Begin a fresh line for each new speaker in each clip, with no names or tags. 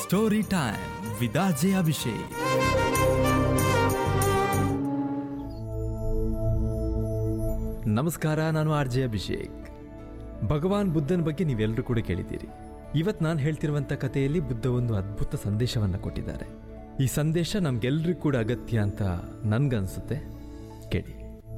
story time ವಿದಾಜೆ Abhishek ನಮಸ್ಕಾರ ನಾನು R J Abhishek ಭಗವಾನ್ ಬುದ್ಧನ ಬಗ್ಗೆ ನೀವೆಲ್ಲರೂ ಕೂಡ ಕೇಳಿದ್ದೀರಿ ಇವತ್ತು ನಾನು ಹೇಳ್ತಿರುವಂಥ ಕಥೆಯಲ್ಲಿ ಬುದ್ಧ ಒಂದು ಅದ್ಭುತ ಸಂದೇಶವನ್ನು ಕೊಟ್ಟಿದ್ದಾರೆ ಈ ಸಂದೇಶ ನಮ್ಗೆಲ್ರಿಗೂ ಕೂಡ ಅಗತ್ಯ ಅಂತ ನನ್ಗನ್ಸುತ್ತೆ ಕೇಳಿ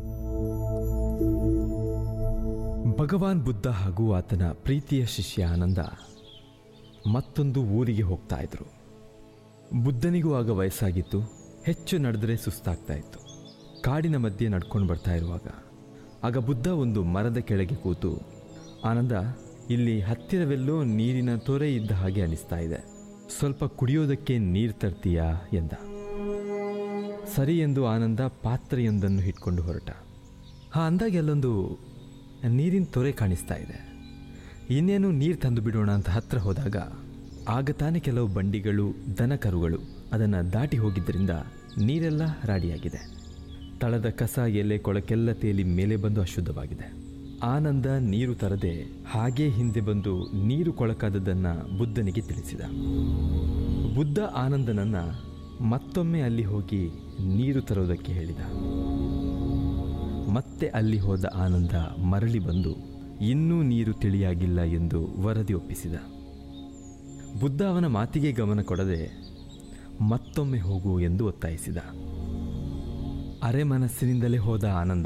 ಭಗವಾನ್ ಬುದ್ಧ ಹಾಗೂ ಆತನ ಪ್ರೀತಿಯ ಶಿಷ್ಯ ಆನಂದ ಮತ್ತೊಂದು ಊರಿಗೆ ಹೋಗ್ತಾ ಇದ್ರು ಬುದ್ಧನಿಗೂ ಆಗ ವಯಸ್ಸಾಗಿತ್ತು ಹೆಚ್ಚು ನಡೆದರೆ ಸುಸ್ತಾಗ್ತಾ ಇತ್ತು ಕಾಡಿನ ಮಧ್ಯೆ ನಡ್ಕೊಂಡು ಬರ್ತಾ ಇರುವಾಗ ಆಗ ಬುದ್ಧ ಒಂದು ಮರದ ಕೆಳಗೆ ಕೂತು ಆನಂದ ಇಲ್ಲಿ ಹತ್ತಿರವೆಲ್ಲೋ ನೀರಿನ ತೊರೆ ಇದ್ದ ಹಾಗೆ ಅನಿಸ್ತಾ ಇದೆ ಸ್ವಲ್ಪ ಕುಡಿಯೋದಕ್ಕೆ ನೀರು ತರ್ತೀಯಾ ಎಂದ ಸರಿ ಎಂದು ಆನಂದ ಪಾತ್ರೆಯೊಂದನ್ನು ಇಟ್ಕೊಂಡು ಹೊರಟ ಹಾ ಅಂದಾಗ ಅಲ್ಲೊಂದು ನೀರಿನ ತೊರೆ ಕಾಣಿಸ್ತಾ ಇದೆ ಇನ್ನೇನು ನೀರು ತಂದು ಬಿಡೋಣ ಅಂತ ಹತ್ರ ಹೋದಾಗ ಆಗ ತಾನೇ ಕೆಲವು ಬಂಡಿಗಳು ದನ ಕರುಗಳು ಅದನ್ನು ದಾಟಿ ಹೋಗಿದ್ದರಿಂದ ನೀರೆಲ್ಲ ರಾಡಿಯಾಗಿದೆ ತಳದ ಕಸ ಎಲೆ ಕೊಳಕೆಲ್ಲ ತೇಲಿ ಮೇಲೆ ಬಂದು ಅಶುದ್ಧವಾಗಿದೆ ಆನಂದ ನೀರು ತರದೆ ಹಾಗೇ ಹಿಂದೆ ಬಂದು ನೀರು ಕೊಳಕಾದದ್ದನ್ನು ಬುದ್ಧನಿಗೆ ತಿಳಿಸಿದ ಬುದ್ಧ ಆನಂದನನ್ನ ಮತ್ತೊಮ್ಮೆ ಅಲ್ಲಿ ಹೋಗಿ ನೀರು ತರೋದಕ್ಕೆ ಹೇಳಿದ ಮತ್ತೆ ಅಲ್ಲಿ ಹೋದ ಆನಂದ ಮರಳಿ ಬಂದು ಇನ್ನೂ ನೀರು ತಿಳಿಯಾಗಿಲ್ಲ ಎಂದು ವರದಿ ಒಪ್ಪಿಸಿದ ಬುದ್ಧ ಅವನ ಮಾತಿಗೆ ಗಮನ ಕೊಡದೆ ಮತ್ತೊಮ್ಮೆ ಹೋಗು ಎಂದು ಒತ್ತಾಯಿಸಿದ ಅರೆ ಮನಸ್ಸಿನಿಂದಲೇ ಹೋದ ಆನಂದ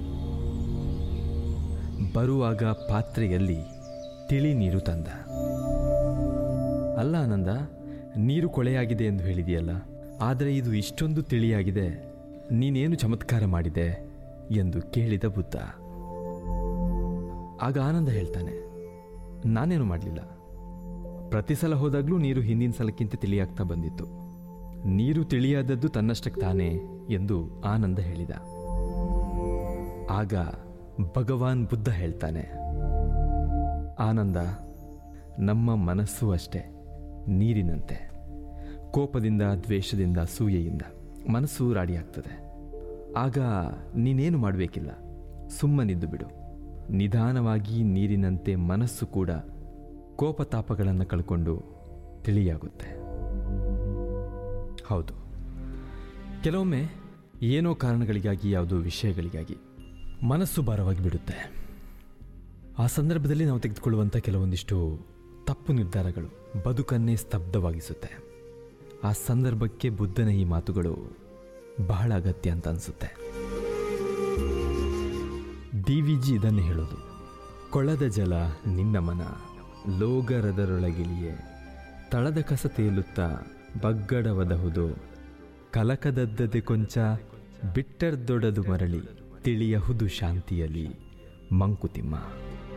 ಬರುವಾಗ ಪಾತ್ರೆಯಲ್ಲಿ ತಿಳಿ ನೀರು ತಂದ ಅಲ್ಲ ಆನಂದ ನೀರು ಕೊಳೆಯಾಗಿದೆ ಎಂದು ಹೇಳಿದೆಯಲ್ಲ ಆದರೆ ಇದು ಇಷ್ಟೊಂದು ತಿಳಿಯಾಗಿದೆ ನೀನೇನು ಚಮತ್ಕಾರ ಮಾಡಿದೆ ಎಂದು ಕೇಳಿದ ಬುದ್ಧ ಆಗ ಆನಂದ ಹೇಳ್ತಾನೆ ನಾನೇನು ಮಾಡಲಿಲ್ಲ ಪ್ರತಿ ಸಲ ಹೋದಾಗಲೂ ನೀರು ಹಿಂದಿನ ಸಲಕ್ಕಿಂತ ತಿಳಿಯಾಗ್ತಾ ಬಂದಿತ್ತು ನೀರು ತಿಳಿಯಾದದ್ದು ತನ್ನಷ್ಟಕ್ಕೆ ತಾನೇ ಎಂದು ಆನಂದ ಹೇಳಿದ ಆಗ ಭಗವಾನ್ ಬುದ್ಧ ಹೇಳ್ತಾನೆ ಆನಂದ ನಮ್ಮ ಮನಸ್ಸು ಅಷ್ಟೇ ನೀರಿನಂತೆ ಕೋಪದಿಂದ ದ್ವೇಷದಿಂದ ಅಸೂಯೆಯಿಂದ ಮನಸ್ಸು ರಾಡಿಯಾಗ್ತದೆ ಆಗ ನೀನೇನು ಮಾಡಬೇಕಿಲ್ಲ ಸುಮ್ಮನಿದ್ದು ಬಿಡು ನಿಧಾನವಾಗಿ ನೀರಿನಂತೆ ಮನಸ್ಸು ಕೂಡ ಕೋಪತಾಪಗಳನ್ನು ಕಳ್ಕೊಂಡು ತಿಳಿಯಾಗುತ್ತೆ ಹೌದು ಕೆಲವೊಮ್ಮೆ ಏನೋ ಕಾರಣಗಳಿಗಾಗಿ ಯಾವುದೋ ವಿಷಯಗಳಿಗಾಗಿ ಮನಸ್ಸು ಭಾರವಾಗಿ ಬಿಡುತ್ತೆ ಆ ಸಂದರ್ಭದಲ್ಲಿ ನಾವು ತೆಗೆದುಕೊಳ್ಳುವಂಥ ಕೆಲವೊಂದಿಷ್ಟು ತಪ್ಪು ನಿರ್ಧಾರಗಳು ಬದುಕನ್ನೇ ಸ್ತಬ್ಧವಾಗಿಸುತ್ತೆ ಆ ಸಂದರ್ಭಕ್ಕೆ ಬುದ್ಧನ ಈ ಮಾತುಗಳು ಬಹಳ ಅಗತ್ಯ ಅಂತ ಅನಿಸುತ್ತೆ ಡಿ ವಿ ಜಿ ಇದನ್ನೇ ಹೇಳೋದು ಕೊಳದ ಜಲ ನಿನ್ನ ಮನ ಲೋಗರದರೊಳಗಿಳಿಯೇ ತಳದ ಕಸ ತೇಲುತ್ತಾ ಬಗ್ಗಡವದಹುದು ಕಲಕದದ್ದದೆ ಕೊಂಚ ಬಿಟ್ಟರ್ದೊಡದು ಮರಳಿ ತಿಳಿಯಹುದು ಶಾಂತಿಯಲಿ ಮಂಕುತಿಮ್ಮ